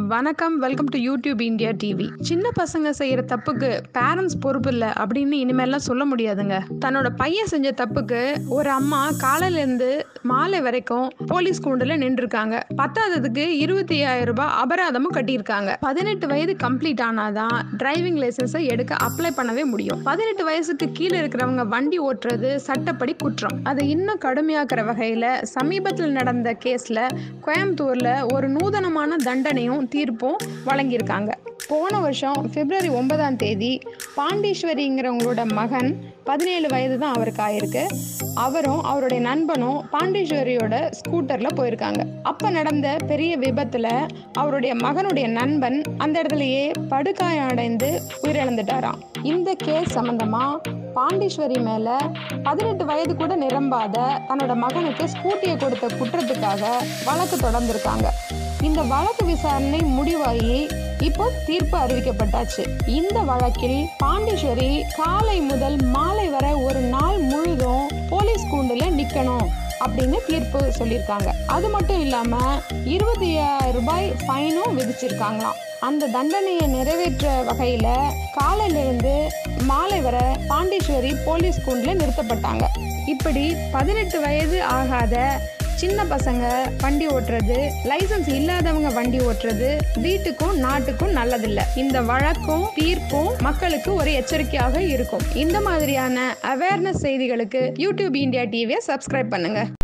வணக்கம் welcome to YouTube India TV சின்ன பசங்க செய்யற தப்புக்கு பேரண்ட்ஸ் பொறுப்பு இல்லை அப்படின்னு இனிமேல்லாம் சொல்ல முடியாதுங்க தன்னோட பையன் செஞ்ச தப்புக்கு ஒரு அம்மா காலையில இருந்து மாலை வரைக்கும் போலீஸ் கூண்டுல நின்றுருக்காங்க பத்தாததுக்கு இருபத்தி ஐயாயிரம் ரூபாய் அபராதமும் கட்டியிருக்காங்க பதினெட்டு வயது கம்ப்ளீட் ஆனாதான் டிரைவிங் லைசன்ஸை எடுக்க அப்ளை பண்ணவே முடியும் பதினெட்டு வயசுக்கு கீழே இருக்கிறவங்க வண்டி ஓட்டுறது சட்டப்படி குற்றம் அதை இன்னும் கடுமையாக்குற வகையில சமீபத்தில் நடந்த கேஸ்ல கோயம்புத்தூர்ல ஒரு நூதனமான தண்டனையும் தீர்ப்பும் வழங்கியிருக்காங்க போன வருஷம் பிப்ரவரி ஒன்பதாம் தேதி பாண்டீஸ்வரிங்கிறவங்களோட மகன் பதினேழு வயது தான் அவருக்கு ஆயிருக்கு அவரும் அவருடைய நண்பனும் பாண்டீஸ்வரியோட ஸ்கூட்டர்ல போயிருக்காங்க அப்ப நடந்த பெரிய விபத்துல அவருடைய மகனுடைய நண்பன் அந்த இடத்துலயே படுகாயம் அடைந்து உயிரிழந்துட்டாராம் இந்த கேஸ் சம்பந்தமா பாண்டீஸ்வரி மேல பதினெட்டு வயது கூட நிரம்பாத தன்னோட மகனுக்கு ஸ்கூட்டியை கொடுத்த குற்றத்துக்காக வழக்கு தொடர்ந்திருக்காங்க இந்த வழக்கு விசாரணை முடிவாகி இப்போ தீர்ப்பு அறிவிக்கப்பட்டாச்சு இந்த வழக்கில் பாண்டீஸ்வரி காலை முதல் மாலை வரை ஒரு நாள் முழுதும் போலீஸ் கூண்டுல நிக்கணும் அப்படின்னு தீர்ப்பு சொல்லியிருக்காங்க அது மட்டும் இல்லாம இருபத்தி ஐயாயிரம் ரூபாய் ஃபைனும் விதிச்சிருக்காங்களாம் அந்த தண்டனையை நிறைவேற்ற வகையில காலையிலிருந்து மாலை வரை பாண்டீஸ்வரி போலீஸ் கூண்டுல நிறுத்தப்பட்டாங்க இப்படி பதினெட்டு வயது ஆகாத சின்ன பசங்க வண்டி ஓட்டுறது லைசன்ஸ் இல்லாதவங்க வண்டி ஓட்டுறது வீட்டுக்கும் நாட்டுக்கும் நல்லதில்லை இந்த வழக்கும் தீர்ப்பும் மக்களுக்கு ஒரு எச்சரிக்கையாக இருக்கும் இந்த மாதிரியான அவேர்னஸ் செய்திகளுக்கு யூடியூப் இந்தியா டிவியை சப்ஸ்கிரைப் பண்ணுங்க